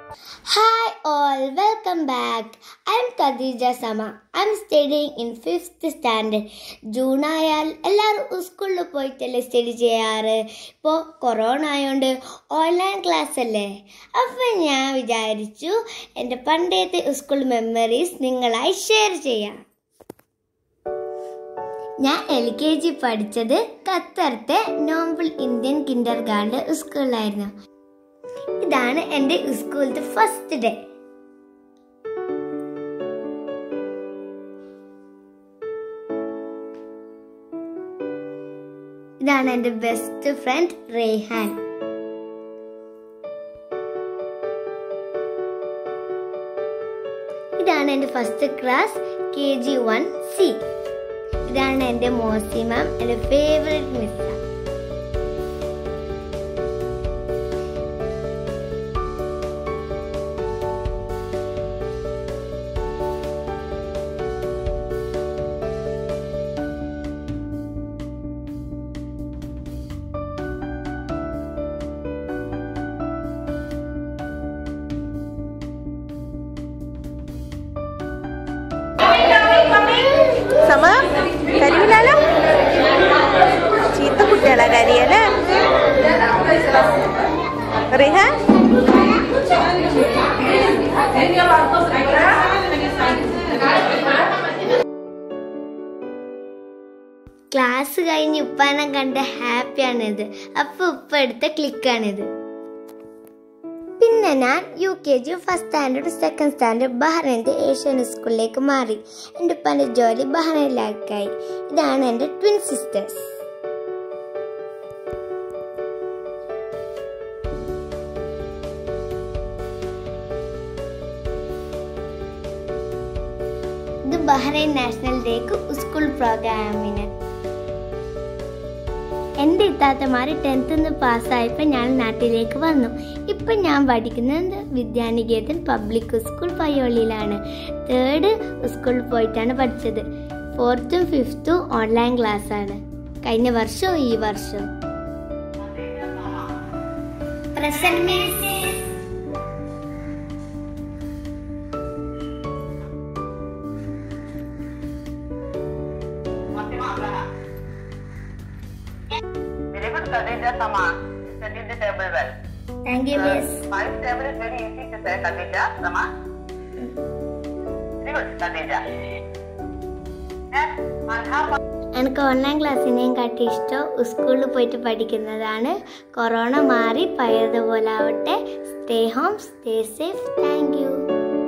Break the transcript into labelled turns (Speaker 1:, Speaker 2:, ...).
Speaker 1: Hi all, welcome back. I'm Khadija Sama. I'm studying in fifth standard. June ആയാൽ എല്ലാവരും സ്കൂളിൽ പോയിട്ടല്ലേ study ചെയ്യാറ് ഇപ്പോൾ കൊറോണ ആയതുകൊണ്ട് ഓൺലൈൻ ക്ലാസ് അല്ലേ അപ്പം ഞാൻ വിചാരിച്ചു എൻ്റെ പണ്ടത്തെ സ്കൂൾ മെമ്മറീസ് നിങ്ങളായി ഷെയർ ചെയ്യാം ഞാൻ എൽ കെ ജി പഠിച്ചത് ഖത്തറത്തെ നോബിൾ ഇന്ത്യൻ കിൻഡർ ഗാർഡൻ സ്കൂളിലായിരുന്നു ഇതാണ് എൻ്റെ സ്കൂളിലത്തെ ഫസ്റ്റ് ഡേ ഇതാണ് എൻ്റെ ബെസ്റ്റ് ഫ്രണ്ട് റേഹാൻ ഇതാണ് എൻ്റെ first class K G one C ഇതാണ് എൻ്റെ മോസി മാം എൻ്റെ ഫേവറേറ്റ് മിസ്സാണ്
Speaker 2: സമ കരിമില്ലാലോ ചീത്ത കുട്ടികളാ കരിയല്ലേ റിഹ
Speaker 1: ക്ലാസ് കഴിഞ്ഞ് ഉപ്പാനെ കണ്ട് ഹാപ്പിയാണിത് അപ്പൊ ഉപ്പ എടുത്ത ക്ലിക്കാണിത് പിന്നെ ഞാൻ U K G first standard second standard ബഹ്റൈൻ്റെ ഏഷ്യൻ സ്കൂളിലേക്ക് മാറി എൻ്റെ ഉപ്പാൻ്റെ ജോലി ബഹ്റൈനിലാക്കായി ഇതാണ് എൻ്റെ ട്വിൻ സിസ്റ്റേഴ്സ് ഇത് ബഹ്റൈൻ നാഷണൽ ഡേക്ക് സ്കൂൾ പ്രോഗ്രാമിന് എൻ്റെ ഇത്താത്തമാർ ടെൻത്ത് നിന്ന് പാസ്സായപ്പോൾ ഞാൻ നാട്ടിലേക്ക് വന്നു ഇപ്പം ഞാൻ പഠിക്കുന്നത് വിദ്യാനികേതൻ പബ്ലിക് സ്കൂൾ പയ്യോളിയിലാണ് തേർഡ് സ്കൂളിൽ പോയിട്ടാണ് പഠിച്ചത് ഫോർത്തും ഫിഫ്ത്തും ഓൺലൈൻ ക്ലാസ്സാണ് കഴിഞ്ഞ വർഷവും ഈ വർഷവും present miss
Speaker 3: Very good, Khadija Sama. Study the table well.
Speaker 1: Thank you miss
Speaker 3: Five table is very easy to say, Khadija Sama. Very good, Khadija. Next, Malhama.
Speaker 1: എനിക്ക് ഓൺലൈൻ ക്ലാസ്സിനെയും കാട്ടി ഇഷ്ടം സ്കൂളിൽ പോയിട്ട് പഠിക്കുന്നതാണ് കൊറോണ മാറി പഴയതുപോലെ ആവട്ടെ stay home stay safe thank U